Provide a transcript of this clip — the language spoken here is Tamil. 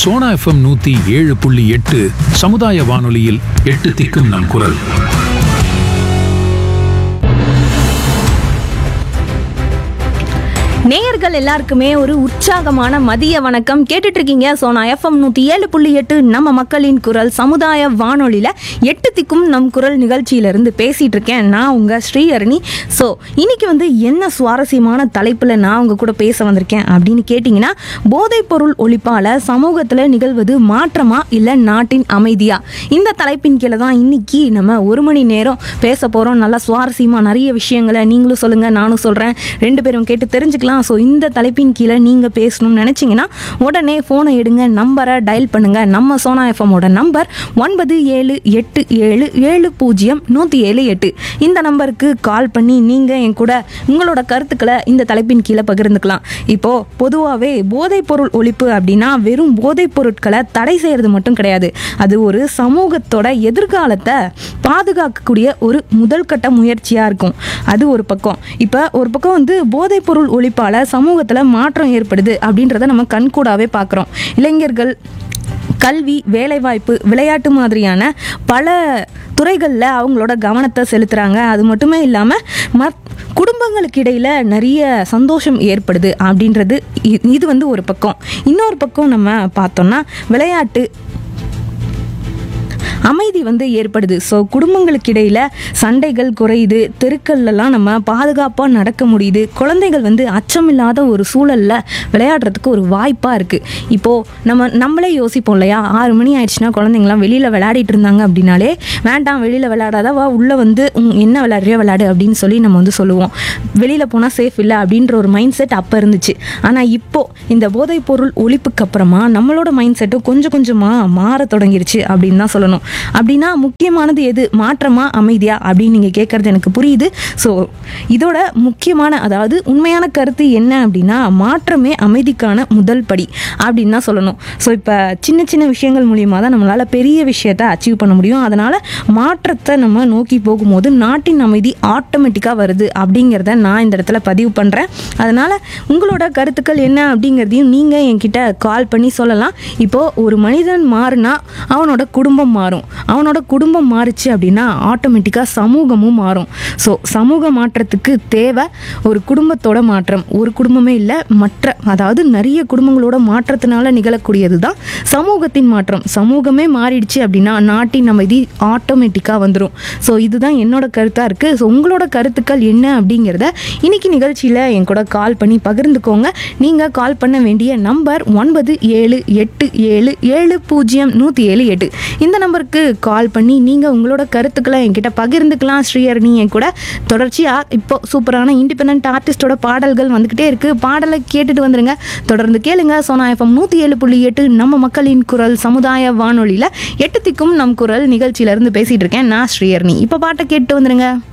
சோனா எஃப்எம் நூத்தி ஏழு புள்ளி எட்டு சமுதாய வானொலியில் எட்டு திக்கும் நம் குரல் நேயர்கள் எல்லாருக்குமே ஒரு உற்சாகமான மதிய வணக்கம் கேட்டுட்டு இருக்கீங்க சோனா எஃப்எம் நூத்தி ஏழு புள்ளி எட்டு நம்ம மக்களின் குரல் சமுதாய வானொலியில எட்டு திக்கும் நம் குரல் நிகழ்ச்சியில இருந்து பேசிட்டு இருக்கேன் நான் உங்க ஸ்ரீஹரணி ஸோ இன்னைக்கு வந்து என்ன சுவாரஸ்யமான தலைப்புல நான் உங்க கூட பேச வந்திருக்கேன் அப்படின்னு கேட்டிங்கன்னா போதைப் பொருள் ஒழிப்பால சமூகத்துல நிகழ்வது மாற்றமா இல்ல நாட்டின் அமைதியா இந்த தலைப்பின் கீழே தான் இன்னைக்கு நம்ம ஒரு மணி நேரம் பேச போறோம் நல்லா சுவாரஸ்யமா நிறைய விஷயங்களை நீங்களும் சொல்லுங்க நானும் சொல்றேன் ரெண்டு பேரும் கேட்டு தெரிஞ்சுக்கலாம் ஸோ இந்த தலைப்பின் கீழே நீங்க பேசணும்னு நினைச்சீங்கன்னா உடனே போனை எடுங்க நம்பரை டயல் பண்ணுங்க நம்ம சோனா எஃப்எம்மோட நம்பர் ஒன்பது ஏழு எட்டு ஏழு ஏழு பூஜ்ஜியம் நூற்றி ஏழு எட்டு இந்த நம்பருக்கு கால் பண்ணி நீங்கள் என் கூட உங்களோட கருத்துக்களை இந்த தலைப்பின் கீழே பகிர்ந்துக்கலாம் இப்போ பொதுவாகவே போதைப் பொருள் ஒழிப்பு அப்படின்னா வெறும் போதைப் பொருட்களை தடை செய்யறது மட்டும் கிடையாது அது ஒரு சமூகத்தோட எதிர்காலத்தை பாதுகாக்கக்கூடிய ஒரு முதல் கட்ட முயற்சியாக இருக்கும் அது ஒரு பக்கம் இப்போ ஒரு பக்கம் வந்து போதைப் பொருள் ஒழிப்பால் சமூகத்தில் மாற்றம் ஏற்படுது அப்படின்றத நம்ம கண்கூடாவே பார்க்குறோம் இளைஞர்கள் கல்வி வேலைவாய்ப்பு விளையாட்டு மாதிரியான பல துறைகளில் அவங்களோட கவனத்தை செலுத்துகிறாங்க அது மட்டுமே இல்லாமல் மத் குடும்பங்களுக்கு இடையில் நிறைய சந்தோஷம் ஏற்படுது அப்படின்றது இ- இது வந்து ஒரு பக்கம் இன்னொரு பக்கம் நம்ம பார்த்தோம்னா விளையாட்டு அமைதி வந்து ஏற்படுது ஸோ குடும்பங்களுக்கு இடையில சண்டைகள் குறையுது தெருக்கள்லாம் நம்ம பாதுகாப்பாக நடக்க முடியுது குழந்தைகள் வந்து அச்சமில்லாத ஒரு சூழல்ல விளையாடுறதுக்கு ஒரு வாய்ப்பாக இருக்குது இப்போது நம்ம நம்மளே யோசிப்போம் இல்லையா ஆறு மணி ஆயிடுச்சுன்னா குழந்தைங்களாம் வெளியில் விளையாடிட்டு இருந்தாங்க அப்படின்னாலே வேண்டாம் வெளியில் விளையாடாத வா உள்ளே வந்து உம், என்ன விளையாடுறியோ விளையாடு அப்படின்னு சொல்லி நம்ம வந்து சொல்லுவோம் வெளியில் போனால் சேஃப் இல்லை அப்படின்ற ஒரு மைண்ட் செட் அப்போ இருந்துச்சு ஆனால் இப்போ இந்த போதைப் பொருள் ஒழிப்புக்கு அப்புறமா நம்மளோட மைண்ட் செட்டும் கொஞ்சம் கொஞ்சமாக மாற தொடங்கிருச்சு அப்படின்னு தான் சொல்லணும் அப்படின்னா முக்கியமானது எது மாற்றமா அமைதியா அப்படின்னு நீங்கள் கேட்குறது எனக்கு புரியுது ஸோ இதோட முக்கியமான அதாவது உண்மையான கருத்து என்ன அப்படின்னா மாற்றமே அமைதிக்கான முதல் படி அப்படின்னு தான் சொல்லணும் ஸோ இப்போ சின்ன சின்ன விஷயங்கள் மூலியமாக தான் நம்மளால் பெரிய விஷயத்தை அச்சீவ் பண்ண முடியும் அதனால் மாற்றத்தை நம்ம நோக்கி போகும்போது நாட்டின் அமைதி ஆட்டோமேட்டிக்காக வருது அப்படிங்கிறத நான் இந்த இடத்துல பதிவு பண்ணுறேன் அதனால் உங்களோட கருத்துக்கள் என்ன அப்படிங்கிறதையும் நீங்கள் என்கிட்ட கால் பண்ணி சொல்லலாம் இப்போது ஒரு மனிதன் மாறுனா அவனோட குடும்பம் மாறும் அவனோட குடும்பம் மாறுச்சு அப்படின்னா ஆட்டோமேட்டிக்காக சமூகமும் மாறும் ஸோ சமூக மாற்றத்துக்கு தேவை ஒரு குடும்பத்தோட மாற்றம் ஒரு குடும்பமே இல்லை மற்ற அதாவது நிறைய குடும்பங்களோட மாற்றத்தினால நிகழக்கூடியது தான் சமூகத்தின் மாற்றம் சமூகமே மாறிடுச்சு அப்படின்னா நாட்டின் அமைதி ஆட்டோமேட்டிக்காக வந்துடும் ஸோ இதுதான் என்னோட கருத்தாக இருக்குது ஸோ உங்களோட கருத்துக்கள் என்ன அப்படிங்கிறத இன்னைக்கு நிகழ்ச்சியில் என் கூட கால் பண்ணி பகிர்ந்துக்கோங்க நீங்கள் கால் பண்ண வேண்டிய நம்பர் ஒன்பது ஏழு எட்டு ஏழு ஏழு பூஜ்ஜியம் நூற்றி ஏழு எட்டு இந்த நம்பருக்கு கால் பண்ணி நீங்கள் உங்களோட கருத்துக்களை என்கிட்ட பகிர்ந்துக்கலாம் ஸ்ரீஹரணி என் கூட தொடர்ச்சியாக இப்போ சூப்பரான இண்டிபெண்ட் ஆர்டிஸ்டோட பாடல்கள் வந்துக்கிட்டே இருக்குது பாடலை கேட்டுட்டு வந்துருங்க தொடர்ந்து கேளுங்க சோனா எஃப்எம் நூற்றி ஏழு புள்ளி எட்டு நம்ம மக்களின் குரல் சமுதாய வானொலியில் எட்டு திக்கும் நம் குரல் நிகழ்ச்சியிலேருந்து பேசிகிட்டு இருக்கேன் நான் ஸ்ரீஹரணி இப்போ பாட்டை கேட்டு வந்துருங்க